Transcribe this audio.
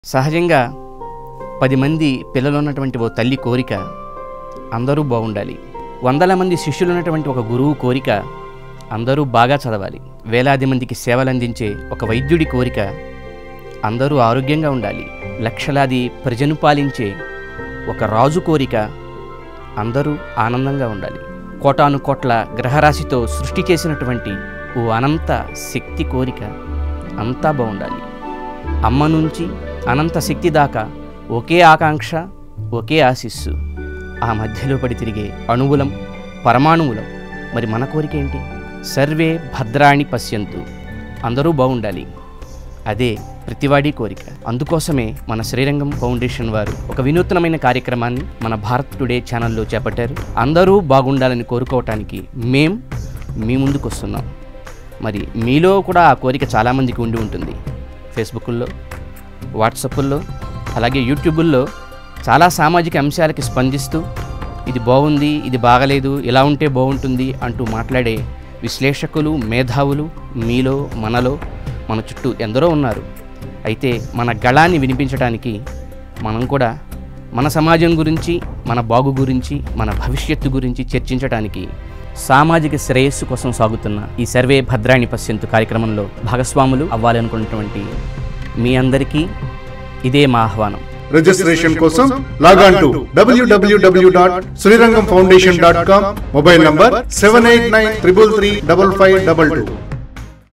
సహజంగా పది మంది పిల్లలు ఉన్నటువంటి ఓ తల్లి కోరిక అందరూ బాగుండాలి వందల మంది శిష్యులు ఉన్నటువంటి ఒక గురువు కోరిక అందరూ బాగా చదవాలి వేలాది మందికి సేవలు అందించే ఒక వైద్యుడి కోరిక అందరూ ఆరోగ్యంగా ఉండాలి లక్షలాది ప్రజను పాలించే ఒక రాజు కోరిక అందరూ ఆనందంగా ఉండాలి కోటాను కోట్ల గ్రహరాశితో సృష్టి చేసినటువంటి ఓ అనంత శక్తి కోరిక అంతా బాగుండాలి అమ్మ నుంచి అనంత శక్తి దాకా ఒకే ఆకాంక్ష ఒకే ఆశిస్సు ఆ మధ్యలో పడి తిరిగే అణువులం పరమాణువులం మరి మన కోరిక ఏంటి సర్వే భద్రాణి పశ్యంతు అందరూ బాగుండాలి అదే ప్రతివాడి కోరిక అందుకోసమే మన శ్రీరంగం ఫౌండేషన్ వారు ఒక వినూత్నమైన కార్యక్రమాన్ని మన భారత్ టుడే ఛానల్లో చేపట్టారు అందరూ బాగుండాలని కోరుకోవటానికి మేం మీ ముందుకు వస్తున్నాం మరి మీలో కూడా ఆ కోరిక చాలామందికి ఉండి ఉంటుంది ఫేస్బుక్లో వాట్సాప్ల్లో అలాగే యూట్యూబుల్లో చాలా సామాజిక అంశాలకి స్పందిస్తూ ఇది బాగుంది ఇది బాగలేదు ఇలా ఉంటే బాగుంటుంది అంటూ మాట్లాడే విశ్లేషకులు మేధావులు మీలో మనలో మన చుట్టూ ఎందరో ఉన్నారు అయితే మన గళాన్ని వినిపించడానికి మనం కూడా మన సమాజం గురించి మన బాగు గురించి మన భవిష్యత్తు గురించి చర్చించడానికి సామాజిక శ్రేయస్సు కోసం సాగుతున్న ఈ సర్వే భద్రాణి పశ్యంతు కార్యక్రమంలో భాగస్వాములు అవ్వాలనుకున్నటువంటి మీ అందరికీ ఇదే మా ఆహ్వానం రిజిస్ట్రేషన్ కోసం logon to W W W dot Srirangam foundation dot com mobile number seven eight nine triple three double five double two